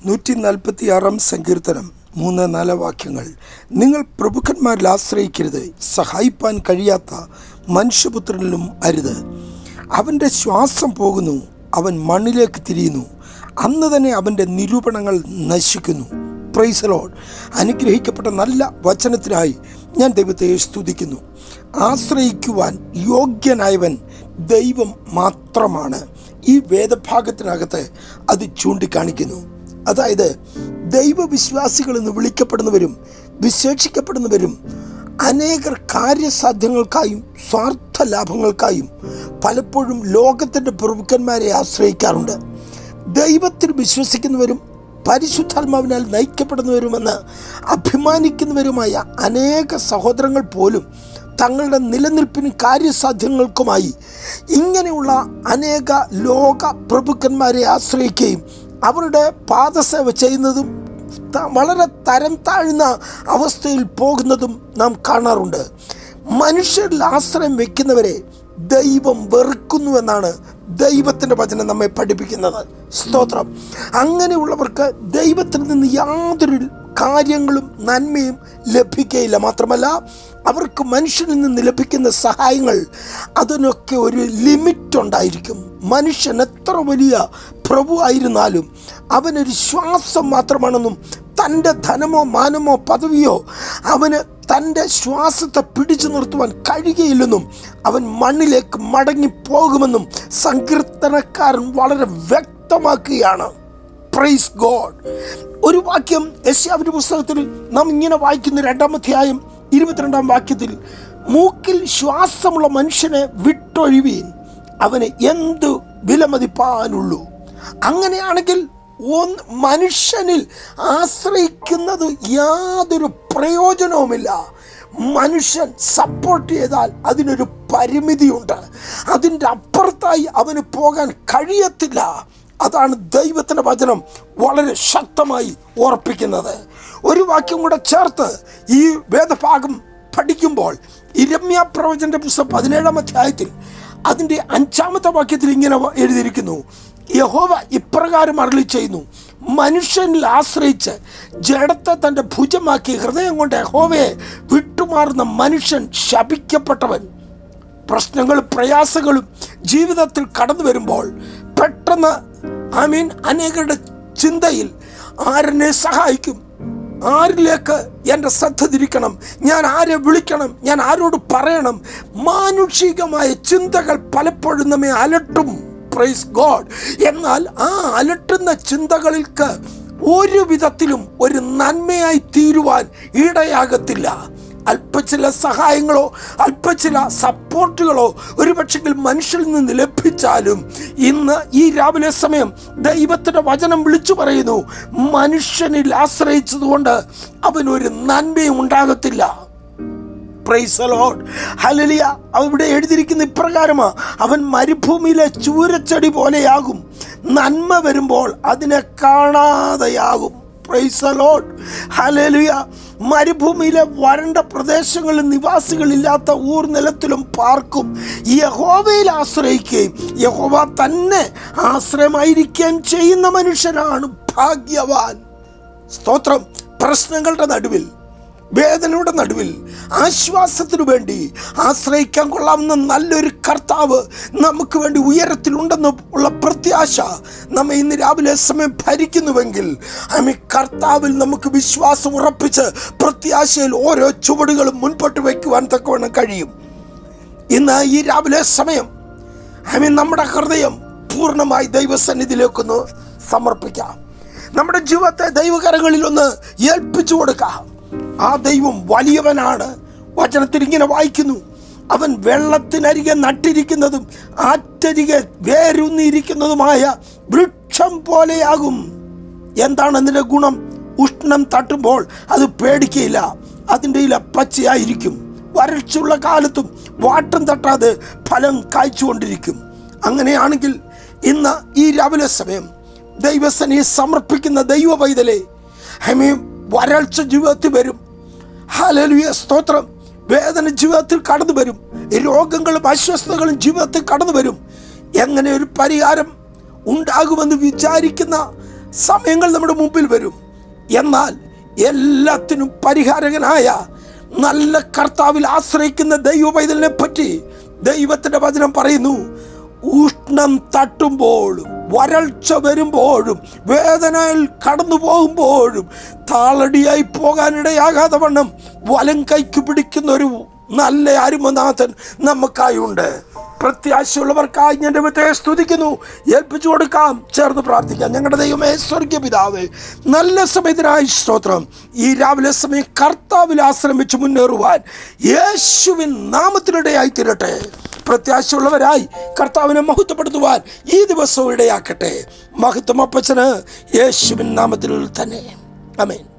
നൂറ്റി നാൽപ്പത്തി ആറാം സങ്കീർത്തനം മൂന്ന് നാല് വാക്യങ്ങൾ നിങ്ങൾ പ്രഭുക്കന്മാരിൽ ആശ്രയിക്കരുത് സഹായിപ്പാൻ കഴിയാത്ത മനുഷ്യപുത്രനിലും അരുത് അവൻ്റെ ശ്വാസം പോകുന്നു അവൻ മണ്ണിലേക്ക് തിരിയുന്നു അന്ന് തന്നെ അവൻ്റെ നിരൂപണങ്ങൾ നശിക്കുന്നു പ്രൈസലോഡ് അനുഗ്രഹിക്കപ്പെട്ട നല്ല വചനത്തിനായി ഞാൻ ദൈവത്തെ സ്തുതിക്കുന്നു ആശ്രയിക്കുവാൻ യോഗ്യനായവൻ ദൈവം മാത്രമാണ് ഈ വേദഭാഗത്തിനകത്ത് അത് ചൂണ്ടിക്കാണിക്കുന്നു അതായത് ദൈവവിശ്വാസികൾ എന്ന് വിളിക്കപ്പെടുന്നവരും വിശേഷിക്കപ്പെടുന്നവരും അനേകർ കാര്യസാധ്യങ്ങൾക്കായും സ്വാർത്ഥ ലാഭങ്ങൾക്കായും പലപ്പോഴും ലോകത്തിൻ്റെ പ്രഭുക്കന്മാരെ ആശ്രയിക്കാറുണ്ട് ദൈവത്തിൽ വിശ്വസിക്കുന്നവരും പരിശുദ്ധാത്മാവിനാൽ നയിക്കപ്പെടുന്നവരുമെന്ന് അഭിമാനിക്കുന്നവരുമായ അനേക സഹോദരങ്ങൾ പോലും തങ്ങളുടെ നിലനിൽപ്പിനും കാര്യസാധ്യങ്ങൾക്കുമായി ഇങ്ങനെയുള്ള അനേക ലോക പ്രഭുക്കന്മാരെ ആശ്രയിക്കുകയും അവരുടെ പാദസേവ ചെയ്യുന്നതും ത- വളരെ തരം താഴ്ന്ന അവസ്ഥയിൽ പോകുന്നതും നാം കാണാറുണ്ട് മനുഷ്യരിൽ ആശ്രയം വെക്കുന്നവരെ ദൈവം വെറുക്കുന്നുവെന്നാണ് ദൈവത്തിൻ്റെ വചനം നമ്മെ പഠിപ്പിക്കുന്നത് സ്തോത്രം അങ്ങനെയുള്ളവർക്ക് ദൈവത്തിൽ നിന്ന് യാതൊരു കാര്യങ്ങളും നന്മയും ലഭിക്കുകയില്ല മാത്രമല്ല അവർക്ക് മനുഷ്യനിൽ നിന്ന് ലഭിക്കുന്ന സഹായങ്ങൾ അതിനൊക്കെ ഒരു ലിമിറ്റ് ഉണ്ടായിരിക്കും മനുഷ്യൻ എത്ര വലിയ പ്രഭു ആയിരുന്നാലും അവനൊരു ശ്വാസം മാത്രമാണെന്നും തൻ്റെ ധനമോ മാനമോ പദവിയോ അവന് തൻ്റെ ശ്വാസത്തെ പിടിച്ചു നിർത്തുവാൻ കഴിയുകയില്ലെന്നും അവൻ മണ്ണിലേക്ക് മടങ്ങി പോകുമെന്നും സങ്കീർത്തനക്കാരൻ വളരെ വ്യക്തമാക്കുകയാണ് പ്രൈസ് ഗോഡ് ഒരു വാക്യം യശ്യാവിന്റെ പുസ്തകത്തിൽ നാം ഇങ്ങനെ വായിക്കുന്ന രണ്ടാം അധ്യായം ഇരുപത്തിരണ്ടാം വാക്യത്തിൽ മൂക്കിൽ ശ്വാസമുള്ള മനുഷ്യനെ വിട്ടൊഴിവീൻ അവന് എന്ത് വിലമതിപ്പാനുള്ളൂ അങ്ങനെയാണെങ്കിൽ ഒന്ന് മനുഷ്യനിൽ ആശ്രയിക്കുന്നത് യാതൊരു പ്രയോജനവുമില്ല മനുഷ്യൻ സപ്പോർട്ട് ചെയ്താൽ അതിനൊരു പരിമിതിയുണ്ട് അതിൻ്റെ അപ്പുറത്തായി അവന് പോകാൻ കഴിയത്തില്ല അതാണ് ദൈവത്തിൻ്റെ വചനം വളരെ ശക്തമായി ഓർപ്പിക്കുന്നത് ഒരു വാക്യം കൂടെ ചേർത്ത് ഈ വേദഭാഗം പഠിക്കുമ്പോൾ ഇരമ്യ പ്രവചന്റെ പുസ്തകം പതിനേഴാം അധ്യായത്തിൽ അതിൻ്റെ അഞ്ചാമത്തെ വാക്യത്തിൽ ഇങ്ങനെ വ- എഴുതിയിരിക്കുന്നു യഹോവ ഇപ്രകാരം അരളി ചെയ്യുന്നു മനുഷ്യനിൽ ആശ്രയിച്ച് ജഡത്തെ തൻ്റെ ഭുജമാക്കി ഹൃദയം കൊണ്ട് യഹോവയെ വിട്ടുമാറുന്ന മനുഷ്യൻ ശപിക്കപ്പെട്ടവൻ പ്രശ്നങ്ങളും പ്രയാസങ്ങളും ജീവിതത്തിൽ കടന്നു വരുമ്പോൾ പെട്ടെന്ന് ഐ മീൻ അനേകരുടെ ചിന്തയിൽ ആരെന്നെ സഹായിക്കും ആരിലേക്ക് എൻ്റെ ശ്രദ്ധ തിരിക്കണം ഞാൻ ആരെ വിളിക്കണം ഞാൻ ആരോട് പറയണം മാനുഷികമായ ചിന്തകൾ പലപ്പോഴും നമ്മെ അലട്ടും പ്രൈസ് ഗോഡ് എന്നാൽ ആ അലട്ടുന്ന ചിന്തകൾക്ക് ഒരു വിധത്തിലും ഒരു നന്മയായി തീരുവാൻ ഇടയാകത്തില്ല അല്പ ചില സഹായങ്ങളോ അല്പ ചില സപ്പോർട്ടുകളോ ഒരുപക്ഷെങ്കിൽ മനുഷ്യരിൽ നിന്ന് ലഭിച്ചാലും ഇന്ന് ഈ രാവിലെ സമയം ദൈവത്തിൻ്റെ വചനം വിളിച്ചു പറയുന്നു മനുഷ്യനിൽ ആശ്രയിച്ചതുകൊണ്ട് അവനൊരു നന്മയും ഉണ്ടാകത്തില്ല പ്രൈസ് ലോഡ് ഹലലിയ അവിടെ എഴുതിയിരിക്കുന്ന ഇപ്രകാരമാ അവൻ മരുഭൂമിയിലെ ചൂരച്ചെടി പോലെയാകും നന്മ വരുമ്പോൾ അതിനെ കാണാതെയാകും പ്രൈസ് ലോഡ് ഹലലിയ മരുഭൂമിയിലെ വരണ്ട പ്രദേശങ്ങളിൽ നിവാസികളില്ലാത്ത ഊർ നിലത്തിലും പാർക്കും യഹോവയിൽ ആശ്രയിക്കുകയും യഹോവ തന്നെ ആശ്രയമായിരിക്കുകയും ചെയ്യുന്ന മനുഷ്യനാണ് ഭാഗ്യവാൻ സ്തോത്രം പ്രശ്നങ്ങളുടെ നടുവിൽ വേദനയുടെ നടുവിൽ ആശ്വാസത്തിനു വേണ്ടി ആശ്രയിക്കാൻ കൊള്ളാവുന്ന നല്ലൊരു കർത്താവ് നമുക്ക് വേണ്ടി ഉയരത്തിലുണ്ടെന്ന് ഉള്ള പ്രത്യാശ നമ്മെ ഇന്ന് രാവിലെ സമയം ഭരിക്കുന്നുവെങ്കിൽ ആമി കർത്താവിൽ നമുക്ക് വിശ്വാസം ഉറപ്പിച്ച് പ്രത്യാശയിൽ ഓരോ ചുവടുകളും മുൻപോട്ട് വയ്ക്കുവാൻ തക്കവണ്ണം കഴിയും ഇന്ന് ഈ രാവിലെ സമയം ഐ മീൻ നമ്മുടെ ഹൃദയം പൂർണ്ണമായി ദൈവസന്നിധിയിലേക്കൊന്ന് സമർപ്പിക്കാം നമ്മുടെ ജീവിതത്തെ ദൈവകരങ്ങളിൽ ഒന്ന് ഏൽപ്പിച്ചു കൊടുക്കാം ആ ദൈവം വലിയവനാണ് വചനത്തിൽ ഇങ്ങനെ വായിക്കുന്നു അവൻ വെള്ളത്തിനരികെ നട്ടിരിക്കുന്നതും ആറ്റരികെ വേരൂന്നിയിരിക്കുന്നതുമായ വൃക്ഷം പോലെയാകും എന്താണ് അതിൻ്റെ ഗുണം ഉഷ്ണം തട്ടുമ്പോൾ അത് പേടിക്കയില്ല അതിൻ്റെ ഇല പച്ചയായിരിക്കും വരൾച്ചയുള്ള കാലത്തും വാട്ടം തട്ടാതെ ഫലം കായ്ച്ചുകൊണ്ടിരിക്കും അങ്ങനെയാണെങ്കിൽ ഇന്ന് ഈ രാവിലെ സമയം ദൈവസനെ സമർപ്പിക്കുന്ന ദൈവ പൈതലെ ഹമേ വരൾച്ച ജീവിതത്തിൽ വരും ഹലലുയ സ്തോത്രം വേദന ജീവിതത്തിൽ കടന്നു വരും രോഗങ്ങളും അസ്വസ്ഥതകളും ജീവിതത്തിൽ കടന്നു വരും എങ്ങനെ ഒരു പരിഹാരം ഉണ്ടാകുമെന്ന് വിചാരിക്കുന്ന സമയങ്ങൾ നമ്മുടെ മുമ്പിൽ വരും എന്നാൽ എല്ലാത്തിനും പരിഹാരകനായ നല്ല കർത്താവിൽ ആശ്രയിക്കുന്ന ദൈവ പൈതലിനെ പറ്റി ദൈവത്തിന്റെ വചനം പറയുന്നു ഉഷ്ണം തട്ടുമ്പോഴും വരൾച്ച വരുമ്പോഴും വേദനയിൽ കടന്നു പോകുമ്പോഴും താളടിയായി പോകാനിടയാകാതെ വണ്ണം വലം കൈക്ക് പിടിക്കുന്ന ഒരു നല്ല അരുമനാഥൻ നമുക്കായുണ്ട് പ്രത്യാശയുള്ളവർക്കായി ഞാൻ ദൈവത്തെ സ്തുതിക്കുന്നു ഏൽപ്പിച്ചു കൊടുക്കാം ചേർന്ന് പ്രാർത്ഥിക്കാം ഞങ്ങളുടെ ദൈവമേ സ്വർഗീയ പിതാവേ നല്ല സമയത്തിനായി സ്തോത്രം ഈ രാവിലെ സമയം കർത്താവിൽ ആശ്രമിച്ച് മുന്നേറുവാൻ യേശുവിൻ നാമത്തിനിടയായി തീരട്ടെ പ്രത്യാശയുള്ളവരായി കർത്താവിനെ മഹത്വപ്പെടുത്തുവാൻ ഈ ദിവസവും ഇടയാക്കട്ടെ മഹത്വം അപ്പച്ചന് യേശുവിൻ നാമത്തിൽ തന്നെ അമേൻ